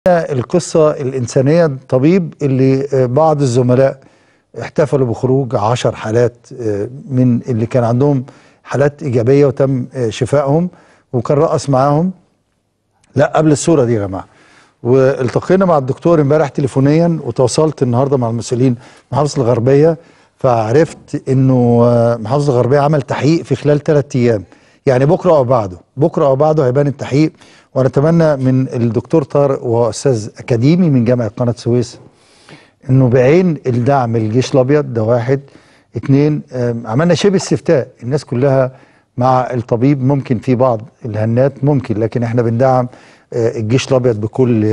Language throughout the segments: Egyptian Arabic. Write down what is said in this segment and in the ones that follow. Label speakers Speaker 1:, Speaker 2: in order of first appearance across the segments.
Speaker 1: القصة الإنسانية طبيب اللي بعض الزملاء احتفلوا بخروج عشر حالات من اللي كان عندهم حالات إيجابية وتم شفائهم وكان رقص معاهم لا قبل الصورة دي يا جماعة والتقينا مع الدكتور امبارح تليفونيا وتواصلت النهارده مع المسؤولين محافظة الغربية فعرفت انه محافظة الغربية عمل تحقيق في خلال ثلاث ايام يعني بكره او بعده بكره او بعده هيبان التحقيق ونتمنى من الدكتور طارق وهو استاذ اكاديمي من جامعه قناه السويس انه بعين الدعم الجيش الابيض ده واحد اتنين عملنا شبه استفتاء الناس كلها مع الطبيب ممكن في بعض الهنات ممكن لكن احنا بندعم الجيش الابيض بكل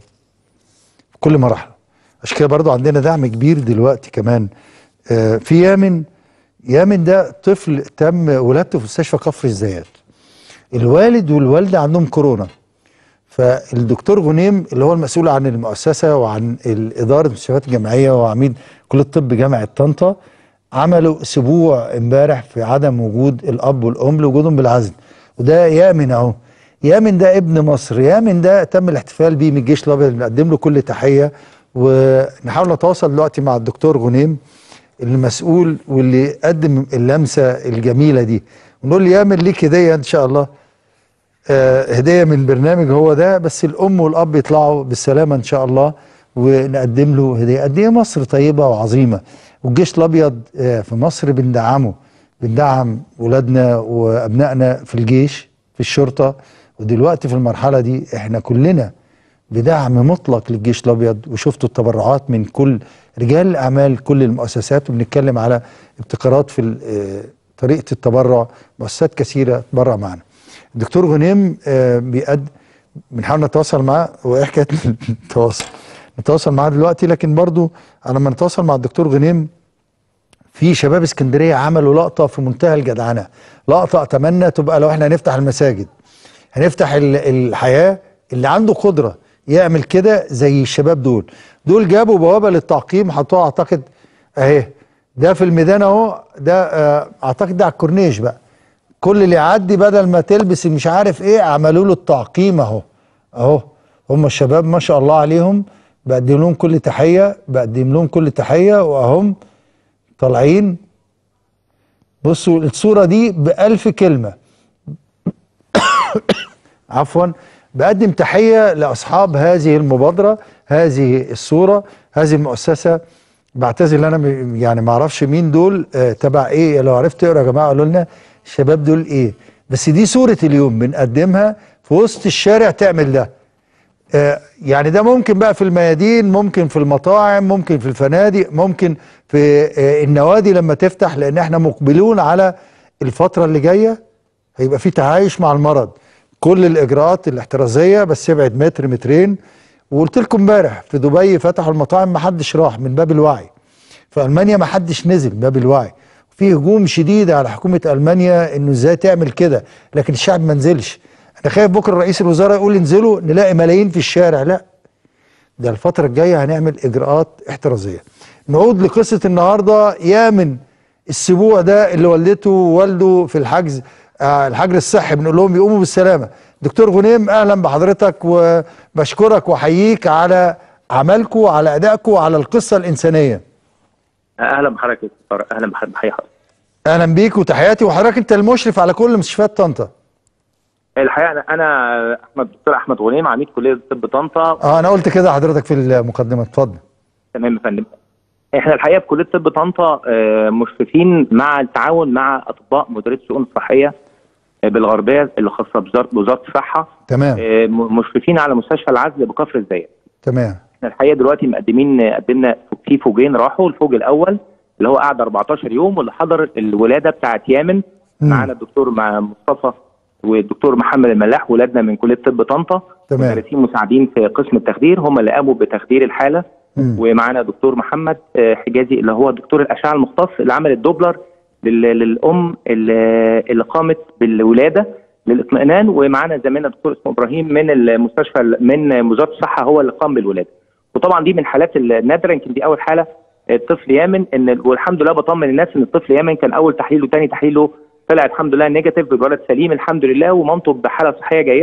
Speaker 1: كل مراحله عشان كده برضو عندنا دعم كبير دلوقتي كمان في يامن يامن ده طفل تم ولادته في مستشفى كفر الزيات الوالد والوالده عندهم كورونا فالدكتور غنيم اللي هو المسؤول عن المؤسسه وعن اداره المستشفيات الجامعيه وعميد كليه الطب جامعه طنطا عملوا اسبوع امبارح في عدم وجود الاب والام لوجودهم بالعزل وده يامن اهو يامن ده ابن مصر يامن ده تم الاحتفال بيه من الجيش الابيض بنقدم له كل تحيه ونحاول نتواصل دلوقتي مع الدكتور غنيم المسؤول واللي قدم اللمسه الجميله دي ونقول لي يامن ليك هديه ان شاء الله آه هديه من برنامج هو ده بس الام والاب يطلعوا بالسلامه ان شاء الله ونقدم له هديه قد ايه مصر طيبه وعظيمه والجيش الابيض آه في مصر بندعمه بندعم ولادنا وابنائنا في الجيش في الشرطه ودلوقتي في المرحله دي احنا كلنا بدعم مطلق للجيش الابيض وشفتوا التبرعات من كل رجال الاعمال كل المؤسسات وبنتكلم على ابتكارات في طريقه التبرع مؤسسات كثيره تبرع معنا. الدكتور غنيم بيقد بنحاول نتواصل معاه وايه حكايه التواصل؟ نتواصل معاه دلوقتي لكن برضو لما نتواصل مع الدكتور غنيم في شباب اسكندريه عملوا لقطه في منتهى الجدعنه، لقطه اتمنى تبقى لو احنا هنفتح المساجد هنفتح الحياه اللي عنده قدره يعمل كده زي الشباب دول دول جابوا بوابه للتعقيم حطوها اعتقد اهي ده في الميدان اهو ده اه اعتقد ده على الكورنيش بقى كل اللي يعدي بدل ما تلبس مش عارف ايه عملوا له التعقيم اهو اهو هم الشباب ما شاء الله عليهم بقدم لهم كل تحيه بقدم لهم كل تحيه واهم طالعين بصوا الصوره دي بألف كلمه عفوا بقدم تحية لأصحاب هذه المبادرة هذه الصورة هذه المؤسسة بعتذر انا يعني ما اعرفش مين دول آه تبع ايه لو عرفت تقرا يا جماعه قولوا لنا الشباب دول ايه بس دي صوره اليوم بنقدمها في وسط الشارع تعمل ده آه يعني ده ممكن بقى في الميادين ممكن في المطاعم ممكن في الفنادق ممكن في آه النوادي لما تفتح لان احنا مقبلون على الفتره اللي جايه هيبقى في تعايش مع المرض كل الاجراءات الاحترازيه بس ابعد متر مترين وقلت لكم امبارح في دبي فتحوا المطاعم ما حدش راح من باب الوعي في المانيا ما حدش نزل من باب الوعي في هجوم شديد على حكومه المانيا انه ازاي تعمل كده لكن الشعب ما نزلش انا خايف بكره رئيس الوزراء يقول انزلوا نلاقي ملايين في الشارع لا ده الفتره الجايه هنعمل اجراءات احترازيه نعود لقصه النهارده يامن السبوع ده اللي والدته ووالده في الحجز آه الحجر الصحي بنقول لهم يقوموا بالسلامه دكتور غنيم اهلا بحضرتك وبشكرك واحييك على عملكم وعلى ادائكم وعلى القصه الانسانيه
Speaker 2: اهلا بحضرتك يا طارق اهلا بحضرتك بحيي حضرتك
Speaker 1: اهلا بيك وتحياتي وحضرتك انت المشرف على كل مستشفيات طنطا
Speaker 2: الحقيقه انا انا احمد دكتور احمد غنيم عميد كليه طب طنطا
Speaker 1: اه انا قلت كده حضرتك في المقدمه اتفضل
Speaker 2: تمام يا فندم احنا الحقيقه في كليه طب طنطا مشرفين مع التعاون مع اطباء مديريه الشؤون الصحيه بالغربيه اللي خاصه بوزاره وزاره الصحه
Speaker 1: تمام
Speaker 2: مشرفين على مستشفى العزل بكفر الزيات
Speaker 1: تمام
Speaker 2: احنا الحقيقه دلوقتي مقدمين قدمنا في فوجين راحوا الفوج الاول اللي هو قعد 14 يوم واللي حضر الولاده بتاعت يامن معانا الدكتور مع مصطفى والدكتور محمد الملاح ولادنا من كليه طب طنطا
Speaker 1: تمام
Speaker 2: مدرسين مساعدين في قسم التخدير هم اللي قاموا بتخدير الحاله
Speaker 1: مم.
Speaker 2: ومعانا دكتور محمد حجازي اللي هو دكتور الاشعه المختص اللي عمل الدوبلر للام اللي قامت بالولاده للاطمئنان ومعانا زميلنا دكتور اسمه ابراهيم من المستشفى من وزاره الصحه هو اللي قام بالولاده وطبعا دي من الحالات النادره يمكن دي اول حاله الطفل يامن ان والحمد لله بطمن الناس ان الطفل يامن كان اول تحليل وثاني تحليله طلع الحمد لله نيجاتيف بالولد سليم الحمد لله ومامته بحاله صحيه جيده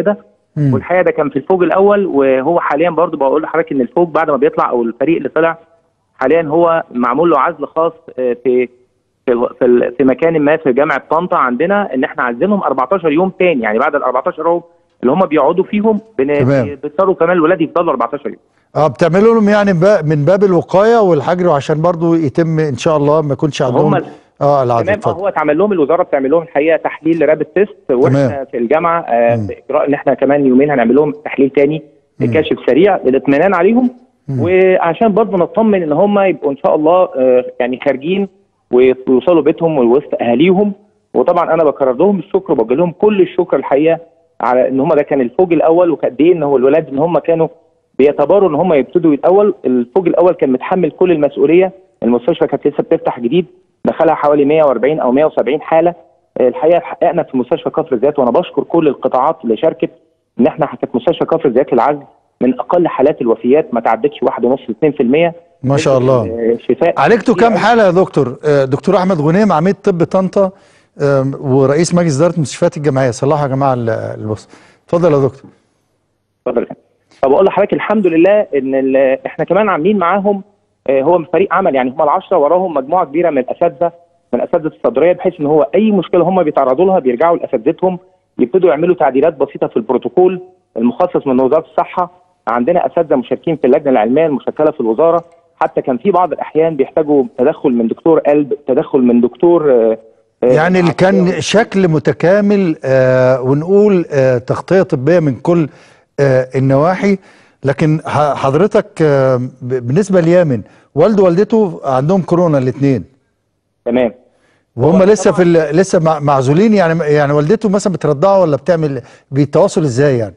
Speaker 1: مم.
Speaker 2: والحقيقه ده كان في الفوج الاول وهو حاليا برضو بقول لحضرتك ان الفوج بعد ما بيطلع او الفريق اللي طلع حاليا هو معمول له عزل خاص آه، في في ال- في, ال- في مكان ما في جامعه طنطا عندنا ان احنا عايزينهم 14 يوم تاني يعني بعد ال 14 يوم اللي هم بيقعدوا فيهم بن-
Speaker 1: تمام.
Speaker 2: بيضطروا كمان الولاد يفضلوا 14 يوم
Speaker 1: اه بتعملوا لهم يعني با- من باب الوقايه والحجر وعشان برضو يتم ان شاء الله ما يكونش عندهم
Speaker 2: هم
Speaker 1: اه العدد
Speaker 2: تمام اه
Speaker 1: اتفضل
Speaker 2: هو اتعمل لهم الوزاره بتعمل لهم الحقيقه تحليل رابط تيست واحنا
Speaker 1: تمام.
Speaker 2: في الجامعه آه
Speaker 1: مم.
Speaker 2: باجراء ان احنا كمان يومين هنعمل لهم تحليل تاني كشف سريع للاطمئنان عليهم وعشان برضه نطمن ان هم يبقوا ان شاء الله آه يعني خارجين ويوصلوا بيتهم ووسط اهاليهم وطبعا انا بكرر لهم الشكر وبوجه لهم كل الشكر الحقيقه على ان هم ده كان الفوج الاول وقد ايه ان هو الولاد ان هم كانوا بيتباروا ان هم يبتدوا الاول الفوج الاول كان متحمل كل المسؤوليه المستشفى كانت لسه بتفتح جديد دخلها حوالي 140 او 170 حاله آه، الحقيقه حققنا في مستشفى كفر الزيات وانا بشكر كل القطاعات اللي شاركت ان احنا كانت مستشفى كفر الزيات للعزل من اقل حالات الوفيات ما تعدتش 1.5 2%
Speaker 1: ما شاء الله.
Speaker 2: آه، شفاء
Speaker 1: عالجتوا كام حاله يا دكتور آه، دكتور احمد غنيم عميد طب طنطا آم، ورئيس مجلس اداره المستشفيات الجامعيه صلحوا يا جماعه ال- البص اتفضل يا دكتور
Speaker 2: اتفضل يا فندم. فبقول لحضرتك الحمد لله ان ال- احنا كمان عاملين معاهم آه، هو فريق عمل يعني هم العشره وراهم مجموعه كبيره من الاساتذه من اساتذه الصدريه بحيث ان هو اي مشكله هم بيتعرضوا لها بيرجعوا لاساتذتهم يبتدوا يعملوا تعديلات بسيطه في البروتوكول المخصص من وزاره الصحه عندنا اساتذه مشاركين في اللجنه العلميه المشكله في الوزاره حتى كان في بعض الاحيان بيحتاجوا تدخل من دكتور قلب تدخل من دكتور آه، آه،
Speaker 1: يعني اللي كان شكل متكامل آه ونقول آه تغطيه طبيه من كل آه النواحي لكن ح- حضرتك آه ب- بالنسبه ليامن والده ووالدته عندهم كورونا الاثنين
Speaker 2: تمام
Speaker 1: وهم
Speaker 2: هو
Speaker 1: لسه
Speaker 2: طبعاً-
Speaker 1: في ال- لسه مع- معزولين يعني يعني والدته مثلا بترضعه ولا بتعمل بيتواصل ازاي يعني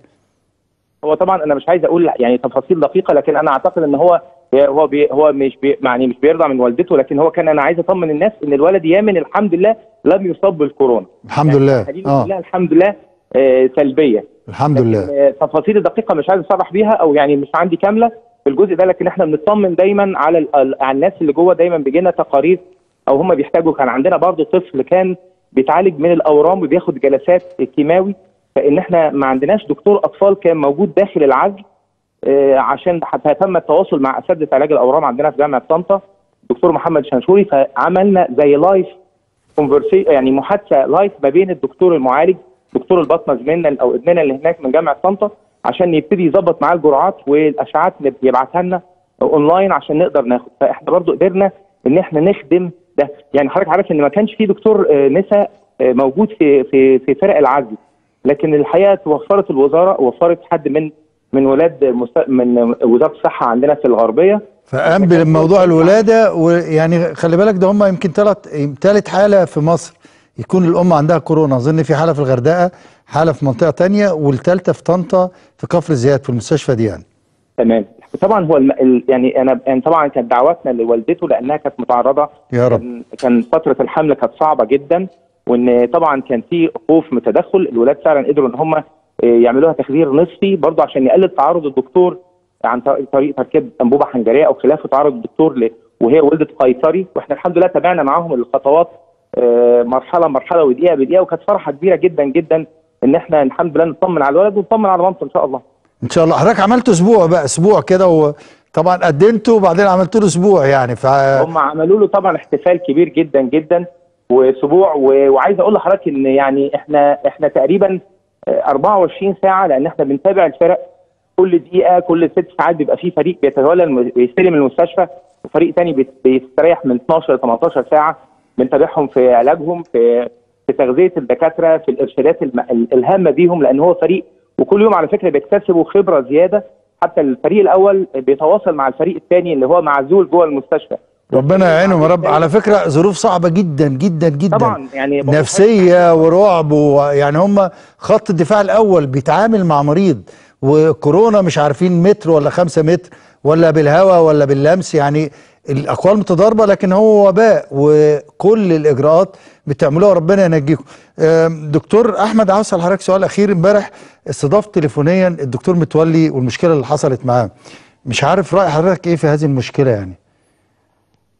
Speaker 2: هو طبعا انا مش عايز اقول يعني تفاصيل دقيقه لكن انا اعتقد ان هو هو بي هو مش بي يعني مش بيرضع من والدته لكن هو كان انا عايز اطمن الناس ان الولد يامن الحمد لله لم يصاب بالكورونا
Speaker 1: الحمد
Speaker 2: يعني
Speaker 1: لله
Speaker 2: التحاليل
Speaker 1: اه
Speaker 2: كلها الحمد لله آه سلبيه
Speaker 1: الحمد
Speaker 2: لكن،
Speaker 1: لله
Speaker 2: آه، تفاصيل دقيقه مش عايز اصرح بيها او يعني مش عندي كامله في الجزء ده لكن احنا بنطمن دايما على ال- ال- على الناس اللي جوه دايما بيجي لنا تقارير او هم بيحتاجوا كان عندنا برضه طفل كان بيتعالج من الاورام وبياخد جلسات كيماوي فان احنا ما عندناش دكتور اطفال كان موجود داخل العزل آه، عشان حتى تم التواصل مع اساتذه علاج الاورام عندنا في جامعه طنطا دكتور محمد شنشوري فعملنا زي لايف كونفرسي يعني محادثه لايف ما بين الدكتور المعالج دكتور البطنه زميلنا او ابننا اللي هناك من جامعه طنطا عشان يبتدي يظبط معاه الجرعات والاشعاعات اللي بيبعتها لنا اونلاين عشان نقدر ناخد فاحنا برضو قدرنا ان احنا نخدم ده يعني حضرتك عارف ان ما كانش في دكتور آه، نساء آه، موجود في في في فرق العزل لكن الحقيقه توفرت الوزاره وفرت حد من من ولاد مست... من وزاره الصحه عندنا في الغربيه
Speaker 1: فقام بموضوع الولاده ويعني خلي بالك ده هم يمكن ثلاث ثالث حاله في مصر يكون الام عندها كورونا اظن في حاله في الغردقه حاله في منطقه تانية والثالثه في طنطا في كفر الزيات في المستشفى دي يعني
Speaker 2: تمام طبعا هو الم... ال- يعني انا يعني طبعا كانت دعواتنا لوالدته لانها كانت متعرضه
Speaker 1: يا رب
Speaker 2: كان, كان فتره الحمل كانت صعبه جدا وان طبعا كان في خوف من التدخل الولاد فعلا قدروا ان هم يعملوها تخدير نصفي برضه عشان يقلل تعرض الدكتور عن طريق- طريق تركيب انبوبه حنجريه او خلافه تعرض الدكتور ل... وهي ولدت قيصري واحنا الحمد لله تابعنا معاهم الخطوات آه، مرحله مرحله ودقيقه بدقيقه وكانت فرحه كبيره جدا جدا ان احنا الحمد لله نطمن على الولد ونطمن على مامته ان شاء الله
Speaker 1: ان شاء الله حضرتك عملت اسبوع بقى اسبوع كده وطبعا قدمته وبعدين عملت له اسبوع يعني ف
Speaker 2: هم عملوا له طبعا احتفال كبير جدا جدا واسبوع و- وعايز اقول لحضرتك ان يعني احنا احنا تقريبا آه، 24 ساعه لان احنا بنتابع الفرق كل دقيقه كل ست ساعات بيبقى في فريق بيتولى الم- بيستلم المستشفى وفريق تاني بيت- بيستريح من 12 ل 18 ساعه بنتابعهم في علاجهم في في تغذيه الدكاتره في الارشادات الم- ال- الهامه بيهم لان هو فريق وكل يوم على فكره بيكتسبوا خبره زياده حتى الفريق الاول بيتواصل مع الفريق الثاني اللي هو معزول جوه المستشفى
Speaker 1: ربنا يعينهم يا رب على فكره ظروف صعبه جدا جدا جدا
Speaker 2: طبعا يعني
Speaker 1: نفسيه ورعب ويعني هم خط الدفاع الاول بيتعامل مع مريض وكورونا مش عارفين متر ولا خمسة متر ولا بالهواء ولا باللمس يعني الاقوال متضاربه لكن هو وباء وكل الاجراءات بتعملوها ربنا ينجيكم أم، دكتور احمد عاوز اسال حضرتك سؤال اخير امبارح استضافت تليفونيا الدكتور متولي والمشكله اللي حصلت معاه مش عارف راي حضرتك ايه في هذه المشكله يعني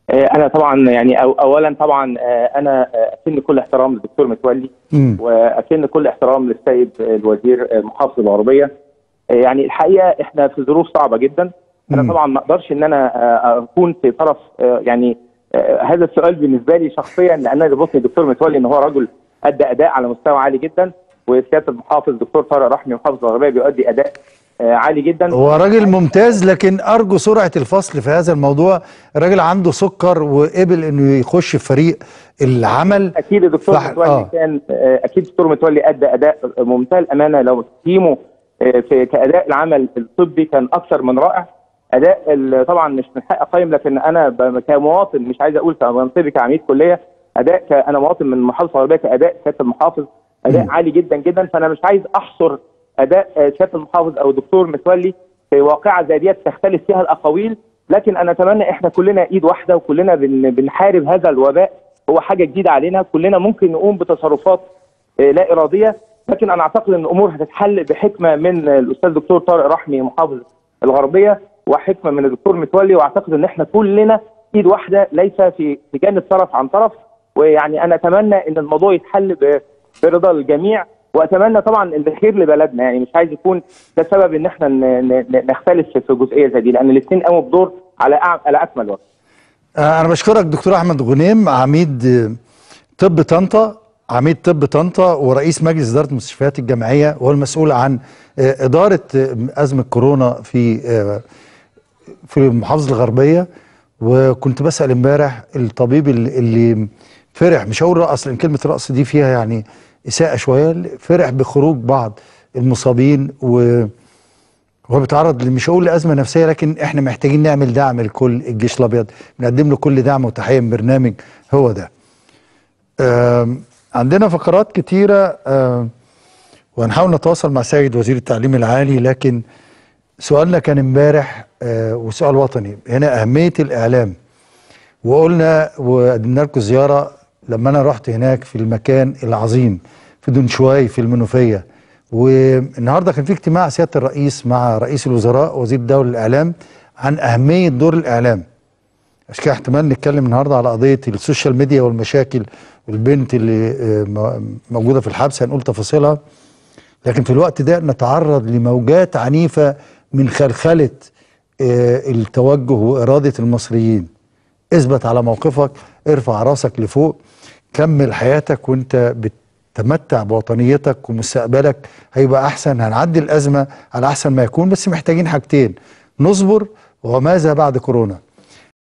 Speaker 2: آه، انا طبعا يعني أو اولا طبعا آه، انا آه، اكن كل احترام للدكتور متولي
Speaker 1: مم.
Speaker 2: واكن كل احترام للسيد الوزير المحافظ الغربيه آه، يعني الحقيقه احنا في ظروف صعبه جدا انا
Speaker 1: مم.
Speaker 2: طبعا ما اقدرش ان انا آه، اكون في طرف آه، يعني آه، هذا السؤال بالنسبه لي شخصيا لان انا يربطني الدكتور متولي ان هو رجل ادى اداء على مستوى عالي جدا وسياده المحافظ دكتور طارق رحمي محافظ الغربيه بيؤدي اداء آه، عالي جدا
Speaker 1: هو راجل ممتاز لكن ارجو سرعه الفصل في هذا الموضوع الراجل عنده سكر وقبل انه يخش في فريق العمل
Speaker 2: اكيد الدكتور
Speaker 1: فح-
Speaker 2: متولي
Speaker 1: آه.
Speaker 2: كان آه، اكيد الدكتور متولي ادى اداء منتهى الامانه لو تقييمه آه، في كاداء العمل الطبي كان اكثر من رائع اداء ال- طبعا مش من حق اقيم لكن انا ب- كمواطن مش عايز اقول كمنصبي كعميد كليه اداء ك- انا مواطن من محافظه الغربيه كاداء سياده المحافظ اداء عالي جدا جدا فانا مش عايز احصر اداء آه، سياده المحافظ او الدكتور متولي في واقعه زي ديت تختلف فيها الاقاويل لكن انا اتمنى احنا كلنا ايد واحده وكلنا بن- بنحارب هذا الوباء هو حاجه جديده علينا كلنا ممكن نقوم بتصرفات آه، لا اراديه لكن انا اعتقد ان الامور هتتحل بحكمه من الاستاذ دكتور طارق رحمي محافظ الغربيه وحكمه من الدكتور متولي واعتقد ان احنا كلنا ايد واحده ليس في في جانب طرف عن طرف ويعني انا اتمنى ان الموضوع يتحل ب- برضا الجميع واتمنى طبعا ان الخير لبلدنا يعني مش عايز يكون ده سبب ان احنا ن- ن- نختلف في جزئيه زي دي لان الاثنين قاموا بدور على أع- على اكمل وجه
Speaker 1: آه، انا بشكرك دكتور احمد غنيم عميد آه، طب طنطا عميد طب طنطا ورئيس مجلس اداره المستشفيات الجامعيه وهو المسؤول عن آه، اداره آه، ازمه كورونا في آه، في المحافظه الغربيه وكنت بسال امبارح الطبيب اللي, اللي فرح مش هقول رقص لان كلمه رقص دي فيها يعني اساءه شويه فرح بخروج بعض المصابين و هو بيتعرض ل- مش هقول لازمه نفسيه لكن احنا محتاجين نعمل دعم لكل الجيش الابيض بنقدم له كل دعم وتحيه من برنامج هو ده آم، عندنا فقرات كتيره آم، وهنحاول نتواصل مع سيد وزير التعليم العالي لكن سؤالنا كان امبارح آه، وسؤال وطني هنا اهميه الاعلام وقلنا وقدمنا لكم زياره لما انا رحت هناك في المكان العظيم في دنشواي في المنوفيه والنهارده كان في اجتماع سياده الرئيس مع رئيس الوزراء وزير الدوله للاعلام عن اهميه دور الاعلام عشان كده احتمال نتكلم النهارده على قضيه السوشيال ميديا والمشاكل والبنت اللي آه، م- موجوده في الحبس هنقول تفاصيلها لكن في الوقت ده نتعرض لموجات عنيفه من خلخله آه، التوجه واراده المصريين اثبت على موقفك ارفع راسك لفوق كمل حياتك وانت بتتمتع بوطنيتك ومستقبلك هيبقى احسن هنعدي الازمه على احسن ما يكون بس محتاجين حاجتين نصبر وماذا بعد كورونا